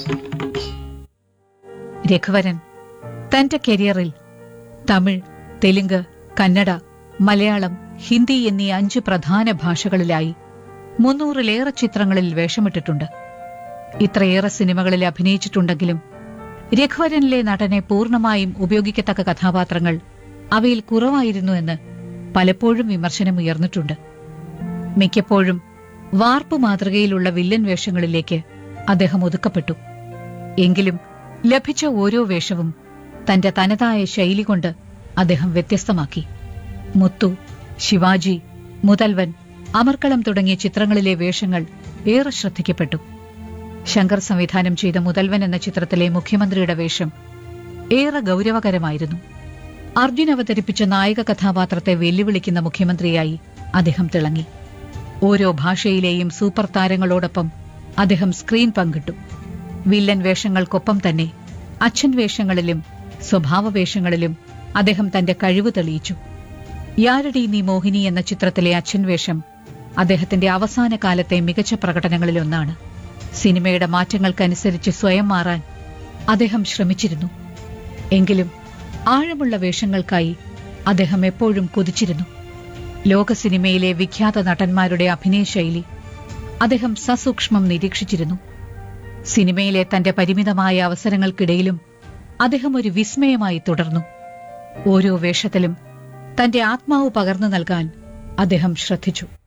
രഘുവരൻ തന്റെ കരിയറിൽ തമിഴ് തെലുങ്ക് കന്നഡ മലയാളം ഹിന്ദി എന്നീ അഞ്ച് പ്രധാന ഭാഷകളിലായി മുന്നൂറിലേറെ ചിത്രങ്ങളിൽ വേഷമിട്ടിട്ടുണ്ട് ഇത്രയേറെ സിനിമകളിൽ അഭിനയിച്ചിട്ടുണ്ടെങ്കിലും രഘുവരനിലെ നടനെ പൂർണ്ണമായും ഉപയോഗിക്കത്തക്ക കഥാപാത്രങ്ങൾ അവയിൽ കുറവായിരുന്നു എന്ന് പലപ്പോഴും വിമർശനം ഉയർന്നിട്ടുണ്ട് മിക്കപ്പോഴും വാർപ്പ് മാതൃകയിലുള്ള വില്ലൻ വേഷങ്ങളിലേക്ക് അദ്ദേഹം ഒതുക്കപ്പെട്ടു എങ്കിലും ലഭിച്ച ഓരോ വേഷവും തന്റെ തനതായ ശൈലി കൊണ്ട് അദ്ദേഹം വ്യത്യസ്തമാക്കി മുത്തു ശിവാജി മുതൽവൻ അമർക്കളം തുടങ്ങിയ ചിത്രങ്ങളിലെ വേഷങ്ങൾ ഏറെ ശ്രദ്ധിക്കപ്പെട്ടു ശങ്കർ സംവിധാനം ചെയ്ത മുതൽവൻ എന്ന ചിത്രത്തിലെ മുഖ്യമന്ത്രിയുടെ വേഷം ഏറെ ഗൗരവകരമായിരുന്നു അർജുൻ അവതരിപ്പിച്ച നായക കഥാപാത്രത്തെ വെല്ലുവിളിക്കുന്ന മുഖ്യമന്ത്രിയായി അദ്ദേഹം തിളങ്ങി ഓരോ ഭാഷയിലെയും സൂപ്പർ താരങ്ങളോടൊപ്പം അദ്ദേഹം സ്ക്രീൻ പങ്കിട്ടു വില്ലൻ വേഷങ്ങൾക്കൊപ്പം തന്നെ അച്ഛൻ വേഷങ്ങളിലും സ്വഭാവ വേഷങ്ങളിലും അദ്ദേഹം തന്റെ കഴിവ് തെളിയിച്ചു യാരടി നീ മോഹിനി എന്ന ചിത്രത്തിലെ അച്ഛൻ വേഷം അദ്ദേഹത്തിന്റെ അവസാന കാലത്തെ മികച്ച പ്രകടനങ്ങളിലൊന്നാണ് സിനിമയുടെ മാറ്റങ്ങൾക്കനുസരിച്ച് സ്വയം മാറാൻ അദ്ദേഹം ശ്രമിച്ചിരുന്നു എങ്കിലും ആഴമുള്ള വേഷങ്ങൾക്കായി അദ്ദേഹം എപ്പോഴും കൊതിച്ചിരുന്നു ലോക സിനിമയിലെ വിഖ്യാത നടന്മാരുടെ അഭിനയ ശൈലി അദ്ദേഹം സസൂക്ഷ്മം നിരീക്ഷിച്ചിരുന്നു സിനിമയിലെ തന്റെ പരിമിതമായ അവസരങ്ങൾക്കിടയിലും അദ്ദേഹം ഒരു വിസ്മയമായി തുടർന്നു ഓരോ വേഷത്തിലും തന്റെ ആത്മാവ് പകർന്നു നൽകാൻ അദ്ദേഹം ശ്രദ്ധിച്ചു